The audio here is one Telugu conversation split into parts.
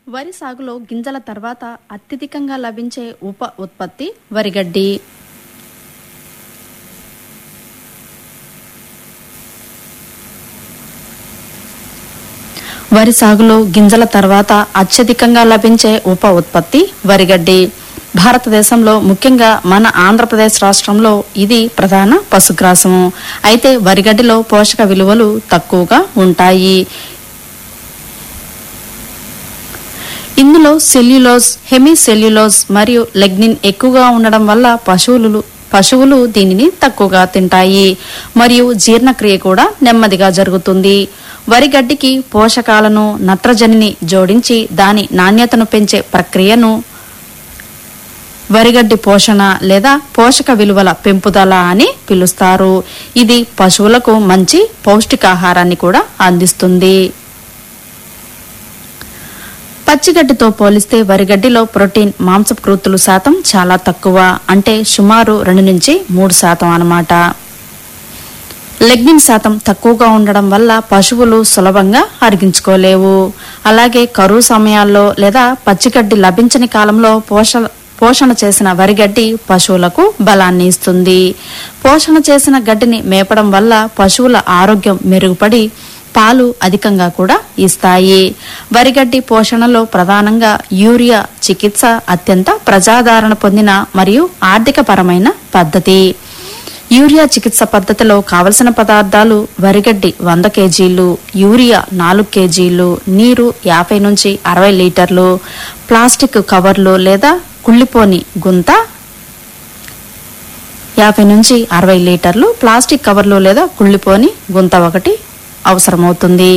వరి సాగులో గింజల తర్వాత అత్యధికంగా లభించే ఉప ఉత్పత్తి వరిగడ్డి వరి సాగులో గింజల తర్వాత అత్యధికంగా లభించే ఉప ఉత్పత్తి వరిగడ్డి భారతదేశంలో ముఖ్యంగా మన ఆంధ్రప్రదేశ్ రాష్ట్రంలో ఇది ప్రధాన పశుగ్రాసము అయితే వరిగడ్డిలో పోషక విలువలు తక్కువగా ఉంటాయి ఇందులో సెల్యులోజ్ హెమీ సెల్యులోజ్ మరియు లెగ్నిన్ ఎక్కువగా ఉండడం వల్ల పశువులు పశువులు దీనిని తక్కువగా తింటాయి మరియు జీర్ణక్రియ కూడా నెమ్మదిగా జరుగుతుంది వరిగడ్డికి పోషకాలను నత్రజనిని జోడించి దాని నాణ్యతను పెంచే ప్రక్రియను వరిగడ్డి పోషణ లేదా పోషక విలువల పెంపుదల అని పిలుస్తారు ఇది పశువులకు మంచి పౌష్టికాహారాన్ని కూడా అందిస్తుంది పచ్చిగడ్డితో పోలిస్తే వరిగడ్డిలో ప్రోటీన్ మాంసకృతులు శాతం చాలా తక్కువ అంటే సుమారు రెండు నుంచి మూడు శాతం అన్నమాట లెగ్నిన్ శాతం తక్కువగా ఉండడం వల్ల పశువులు సులభంగా అరిగించుకోలేవు అలాగే కరువు సమయాల్లో లేదా పచ్చిగడ్డి లభించని కాలంలో పోష పోషణ చేసిన వరిగడ్డి పశువులకు బలాన్ని ఇస్తుంది పోషణ చేసిన గడ్డిని మేపడం వల్ల పశువుల ఆరోగ్యం మెరుగుపడి పాలు అధికంగా కూడా ఇస్తాయి వరిగడ్డి పోషణలో ప్రధానంగా యూరియా చికిత్స అత్యంత ప్రజాదరణ పొందిన మరియు ఆర్థికపరమైన పద్ధతి యూరియా చికిత్స పద్ధతిలో కావలసిన పదార్థాలు వరిగడ్డి వంద కేజీలు యూరియా నాలుగు కేజీలు నీరు యాభై నుంచి అరవై లీటర్లు ప్లాస్టిక్ కవర్లు లేదా కుళ్ళిపోని గుంత యాభై నుంచి అరవై లీటర్లు ప్లాస్టిక్ కవర్లు లేదా కుళ్ళిపోని గుంత ఒకటి అవసరమవుతుంది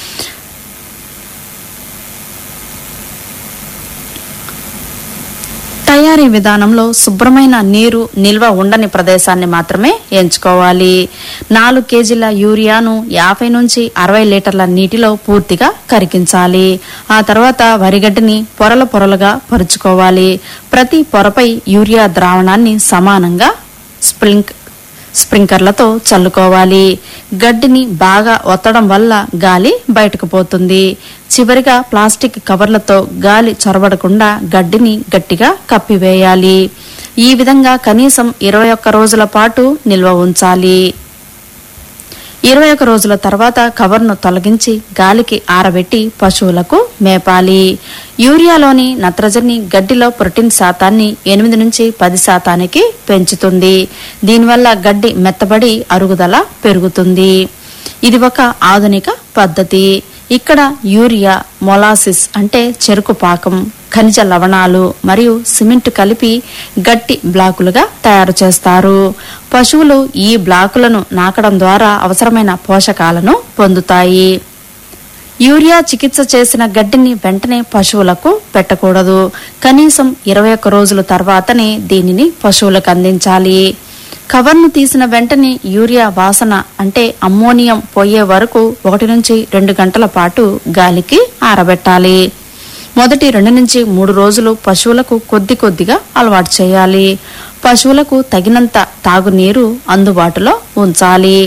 తయారీ విధానంలో శుభ్రమైన నీరు నిల్వ ఉండని ప్రదేశాన్ని మాత్రమే ఎంచుకోవాలి నాలుగు కేజీల యూరియాను యాభై నుంచి అరవై లీటర్ల నీటిలో పూర్తిగా కరిగించాలి ఆ తర్వాత వరిగడ్డిని పొరల పొరలుగా పరుచుకోవాలి ప్రతి పొరపై యూరియా ద్రావణాన్ని సమానంగా స్ప్రింక్ స్ప్రింకర్లతో చల్లుకోవాలి గడ్డిని బాగా ఒత్తడం వల్ల గాలి బయటకు పోతుంది చివరిగా ప్లాస్టిక్ కవర్లతో గాలి చొరబడకుండా గడ్డిని గట్టిగా కప్పివేయాలి ఈ విధంగా కనీసం ఇరవై ఒక్క రోజుల పాటు నిల్వ ఉంచాలి ఇరవై ఒక రోజుల తర్వాత కవర్ను తొలగించి గాలికి ఆరబెట్టి పశువులకు మేపాలి యూరియాలోని నత్రజని గడ్డిలో ప్రోటీన్ శాతాన్ని ఎనిమిది నుంచి పది శాతానికి పెంచుతుంది దీనివల్ల గడ్డి మెత్తబడి అరుగుదల పెరుగుతుంది ఇది ఒక ఆధునిక పద్ధతి ఇక్కడ యూరియా మొలాసిస్ అంటే చెరుకు పాకం ఖనిజ లవణాలు మరియు సిమెంట్ కలిపి గట్టి బ్లాకులుగా తయారు చేస్తారు పశువులు ఈ బ్లాకులను నాకడం ద్వారా అవసరమైన పోషకాలను పొందుతాయి యూరియా చికిత్స చేసిన గడ్డిని వెంటనే పశువులకు పెట్టకూడదు కనీసం ఇరవై ఒక్క రోజుల తర్వాతనే దీనిని పశువులకు అందించాలి కవర్ను తీసిన వెంటనే యూరియా వాసన అంటే అమ్మోనియం పోయే వరకు ఒకటి నుంచి రెండు గంటల పాటు గాలికి ఆరబెట్టాలి మొదటి రెండు నుంచి మూడు రోజులు పశువులకు కొద్ది కొద్దిగా అలవాటు చేయాలి పశువులకు తగినంత తాగునీరు అందుబాటులో ఉంచాలి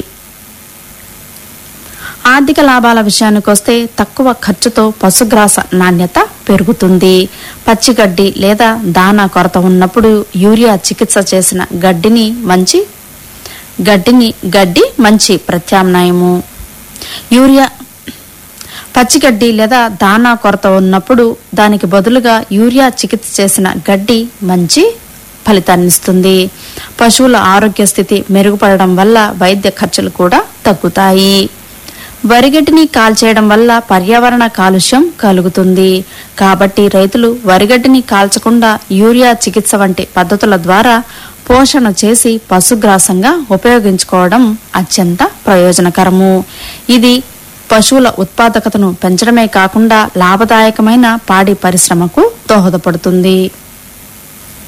ఆర్థిక లాభాల విషయానికొస్తే తక్కువ ఖర్చుతో పశుగ్రాస నాణ్యత పెరుగుతుంది పచ్చిగడ్డి లేదా దానా కొరత ఉన్నప్పుడు యూరియా చికిత్స చేసిన గడ్డిని మంచి గడ్డిని గడ్డి మంచి ప్రత్యామ్నాయము యూరియా పచ్చిగడ్డి లేదా దానా కొరత ఉన్నప్పుడు దానికి బదులుగా యూరియా చికిత్స చేసిన గడ్డి మంచి ఫలితాన్నిస్తుంది పశువుల ఆరోగ్య స్థితి మెరుగుపడడం వల్ల వైద్య ఖర్చులు కూడా తగ్గుతాయి వరిగడ్డిని కాల్చేయడం వల్ల పర్యావరణ కాలుష్యం కలుగుతుంది కాబట్టి రైతులు వరిగడ్డిని కాల్చకుండా యూరియా చికిత్స వంటి పద్ధతుల ద్వారా పోషణ చేసి పశుగ్రాసంగా ఉపయోగించుకోవడం అత్యంత ప్రయోజనకరము ఇది పశువుల ఉత్పాదకతను పెంచడమే కాకుండా లాభదాయకమైన పాడి పరిశ్రమకు దోహదపడుతుంది